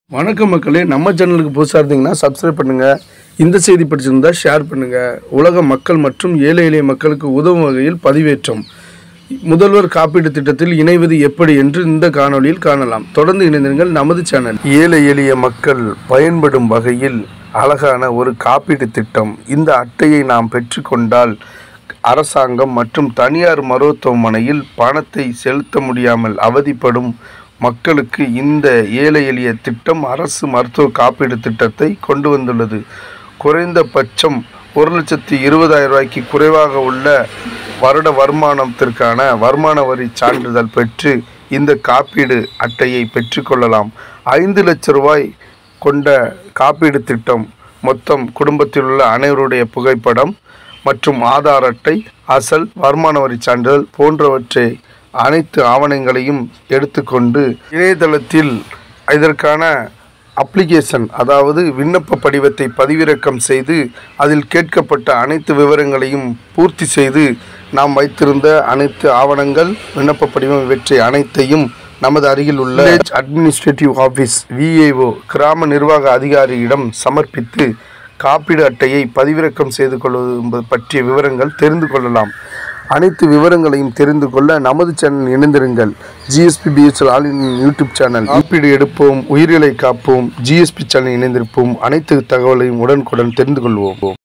வணக்கம் மக்களே நம்ம சேனலுக்கு புதுசாக இருந்தீங்கன்னா சப்ஸ்கிரைப் பண்ணுங்கள் இந்த செய்தி பிடிச்சிருந்தா ஷேர் பண்ணுங்கள் உலக மக்கள் மற்றும் ஏழை எளிய மக்களுக்கு உதவும் வகையில் பதிவேற்றம் முதல்வர் காப்பீடு திட்டத்தில் இணைவது எப்படி என்று இந்த காணொளியில் காணலாம் தொடர்ந்து இணைந்திருங்கள் நமது சேனல் ஏழை எளிய மக்கள் பயன்படும் வகையில் அழகான ஒரு காப்பீடு திட்டம் இந்த அட்டையை நாம் பெற்றுக்கொண்டால் அரசாங்கம் மற்றும் தனியார் மருத்துவமனையில் பணத்தை செலுத்த முடியாமல் அவதிப்படும் மக்களுக்கு இந்த ஏழை எளிய திட்டம் அரசு மருத்துவ காப்பீடு திட்டத்தை கொண்டு வந்துள்ளது குறைந்தபட்சம் ஒரு லட்சத்தி இருபதாயிரம் ரூபாய்க்கு குறைவாக உள்ள வருட வருமானத்திற்கான வருமான வரி சான்றிதழ் பெற்று இந்த காப்பீடு அட்டையை பெற்றுக்கொள்ளலாம் ஐந்து லட்ச ரூபாய் கொண்ட காப்பீடு திட்டம் மொத்தம் குடும்பத்தில் உள்ள அனைவருடைய புகைப்படம் மற்றும் ஆதார் அட்டை அசல் வருமான வரி சான்றிதழ் போன்றவற்றை அனைத்து ஆவணங்களையும் எடுத்துக்கொண்டு இணையதளத்தில் இதற்கான அப்ளிகேஷன் அதாவது விண்ணப்ப படிவத்தை பதிவிறக்கம் செய்து அதில் கேட்கப்பட்ட அனைத்து விவரங்களையும் பூர்த்தி செய்து நாம் வைத்திருந்த அனைத்து ஆவணங்கள் விண்ணப்ப படிவம் இவற்றை அனைத்தையும் நமது அருகில் உள்ள அட்மினிஸ்ட்ரேட்டிவ் ஆஃபீஸ் விஏஓ கிராம நிர்வாக அதிகாரியிடம் சமர்ப்பித்து காப்பீடு அட்டையை பதிவிறக்கம் செய்து கொள்வது என்பது பற்றிய விவரங்கள் தெரிந்து கொள்ளலாம் அனைத்து விவரங்களையும் தெரிந்து கொள்ள நமது சேனல் இணைந்திருங்கள் GSP BSL all in YouTube channel காப்பீடு எடுப்போம் உயிர்களை காப்போம் ஜிஎஸ்பி சேனல் இணைந்திருப்போம் அனைத்து தகவலையும் உடனுக்குடன் தெரிந்து கொள்வோம்